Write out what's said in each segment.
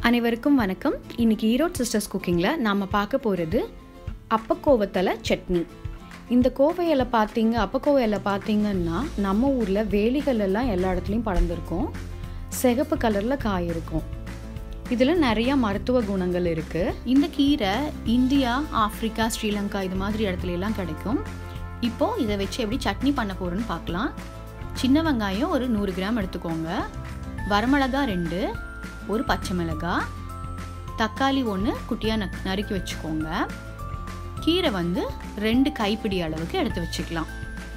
அனைவருக்கும் வணக்கம் இன்னைக்கு ஈரோட் சிஸ்டர்ஸ் குக்கிங்கில் நாம் பார்க்க போகிறது அப்பக்கோவத்தலை சட்னி இந்த கோவையில் பார்த்தீங்க அப்பக்கோவையில் பார்த்தீங்கன்னா நம்ம ஊரில் வேலிகள் எல்லாம் எல்லா இடத்துலையும் படர்ந்துருக்கும் சிகப்பு கலரில் காய் இருக்கும் இதில் நிறைய மருத்துவ குணங்கள் இருக்குது இந்த கீரை இந்தியா ஆப்பிரிக்கா ஸ்ரீலங்கா இது மாதிரி இடத்துல எல்லாம் கிடைக்கும் இப்போது இதை வச்சு எப்படி சட்னி பண்ண போகிறோன்னு பார்க்கலாம் சின்ன வெங்காயம் ஒரு நூறு கிராம் எடுத்துக்கோங்க வரமிளகா ரெண்டு ஒரு பச்சை மிளகாய் தக்காளி ஒன்று குட்டியாக ந நறுக்கி வச்சுக்கோங்க கீரை வந்து ரெண்டு கைப்பிடி அளவுக்கு எடுத்து வச்சுக்கலாம்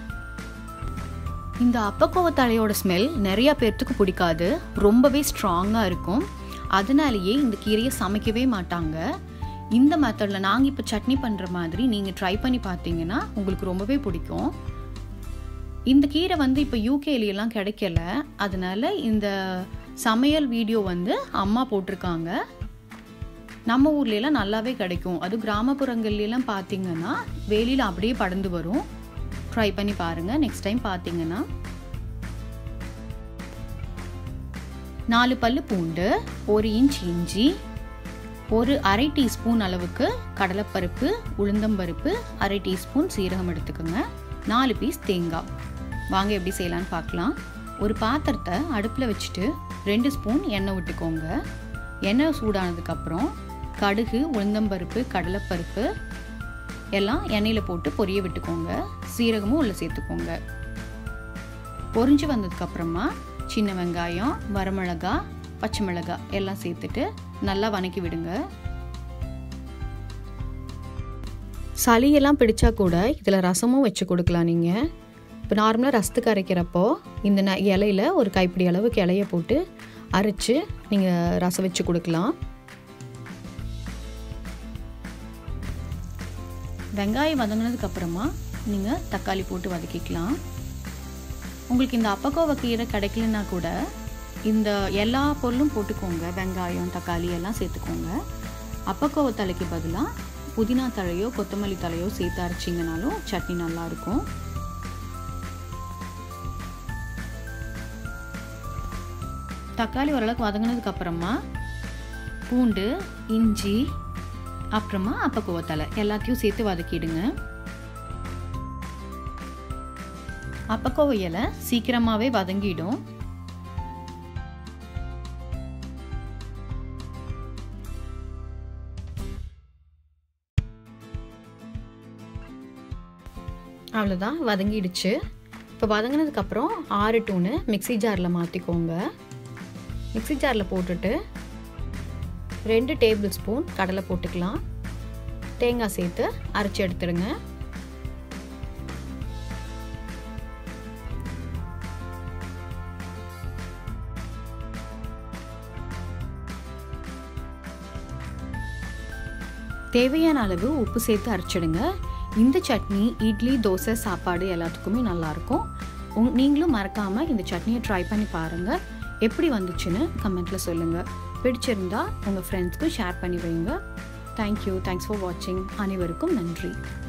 இந்த அப்பக்கோவத்தலையோட ஸ்மெல் நிறைய பேர்த்துக்கு பிடிக்காது ரொம்பவே ஸ்ட்ராங்காக இருக்கும் அதனாலேயே இந்த கீரையை சமைக்கவே மாட்டாங்க இந்த மெத்தடில் நாங்கள் இப்போ சட்னி பண்ணுற மாதிரி நீங்கள் ட்ரை பண்ணி பார்த்தீங்கன்னா உங்களுக்கு ரொம்பவே பிடிக்கும் இந்த கீரை வந்து இப்போ யூகேலியெல்லாம் கிடைக்கல அதனால இந்த சமையல் வீடியோ வந்து அம்மா போட்டிருக்காங்க நம்ம ஊர்லலாம் நல்லாவே கிடைக்கும் அது கிராமப்புறங்கள்லாம் பார்த்தீங்கன்னா வேலியில் அப்படியே படர்ந்து வரும் ட்ரை பண்ணி பாருங்கள் நெக்ஸ்ட் டைம் பார்த்தீங்கன்னா நாலு பல்லு பூண்டு ஒரு இன்ச் இஞ்சி ஒரு அரை டீஸ்பூன் அளவுக்கு கடலைப்பருப்பு உளுந்தம்பருப்பு அரை டீஸ்பூன் சீரகம் எடுத்துக்கோங்க நாலு பீஸ் தேங்காய் வாங்க எப்படி செய்யலான்னு பார்க்கலாம் ஒரு பாத்திரத்தை அடுப்பில் வச்சுட்டு ரெண்டு ஸ்பூன் எண்ணெய் விட்டுக்கோங்க எண்ணெய் சூடானதுக்கப்புறம் கடுகு உளுந்தம்பருப்பு கடலைப்பருப்பு எல்லாம் எண்ணெயில் போட்டு பொரிய விட்டுக்கோங்க சீரகமும் உள்ளே சேர்த்துக்கோங்க பொரிஞ்சு வந்ததுக்கப்புறமா சின்ன வெங்காயம் வரமிளகா பச்சை மிளகாய் எல்லாம் சேர்த்துட்டு நல்லா வணக்கி விடுங்க சளியெல்லாம் பிடிச்சா கூட இதில் ரசமும் வச்சு கொடுக்கலாம் நீங்கள் இப்போ நார்மலாக ரசத்துக்கு அரைக்கிறப்போ இந்த ந இலையில் ஒரு கைப்பிடி அளவுக்கு இலைய போட்டு அரைச்சி நீங்கள் ரசம் வச்சு கொடுக்கலாம் வெங்காயம் வதங்கினதுக்கு அப்புறமா நீங்கள் தக்காளி போட்டு வதக்கிக்கலாம் உங்களுக்கு இந்த அப்பக்கோவ கீரை கிடைக்கலன்னா கூட இந்த எல்லா பொருளும் போட்டுக்கோங்க வெங்காயம் தக்காளி எல்லாம் சேர்த்துக்கோங்க அப்பக்கோவ தலைக்கு பதிலாக புதினா தழையோ கொத்தமல்லி தலையோ சேர்த்து அரைச்சிங்கனாலும் சட்னி நல்லாயிருக்கும் தக்காளி ஓரளவுக்கு வதங்கினதுக்கு அப்புறமா பூண்டு இஞ்சி அப்புறமா அப்பக்கோவத்தலை எல்லாத்தையும் சேர்த்து வதக்கிடுங்க அப்பக்கோவ இலை சீக்கிரமாகவே வதங்கிடும் அவ்வளோதான் வதங்கிடுச்சு இப்போ வதங்கினதுக்கப்புறம் ஆறு டூனு மிக்சி ஜாரில் மாற்றிக்கோங்க மிக்சி ஜாரில் போட்டுட்டு ரெண்டு டேபிள் ஸ்பூன் கடலை போட்டுக்கலாம் தேங்காய் சேர்த்து அரைச்சி எடுத்துடுங்க தேவையான அளவு உப்பு சேர்த்து அரைச்சிடுங்க இந்த சட்னி இட்லி தோசை சாப்பாடு எல்லாத்துக்குமே நல்லாயிருக்கும் உங் நீங்களும் மறக்காமல் இந்த சட்னியை ட்ரை பண்ணி பாருங்கள் எப்படி வந்துச்சுன்னு கமெண்ட்டில் சொல்லுங்கள் பிடிச்சிருந்தா உங்கள் ஃப்ரெண்ட்ஸ்க்கு ஷேர் பண்ணி வைங்க தேங்க்யூ தேங்க்ஸ் ஃபார் வாட்சிங் அனைவருக்கும் நன்றி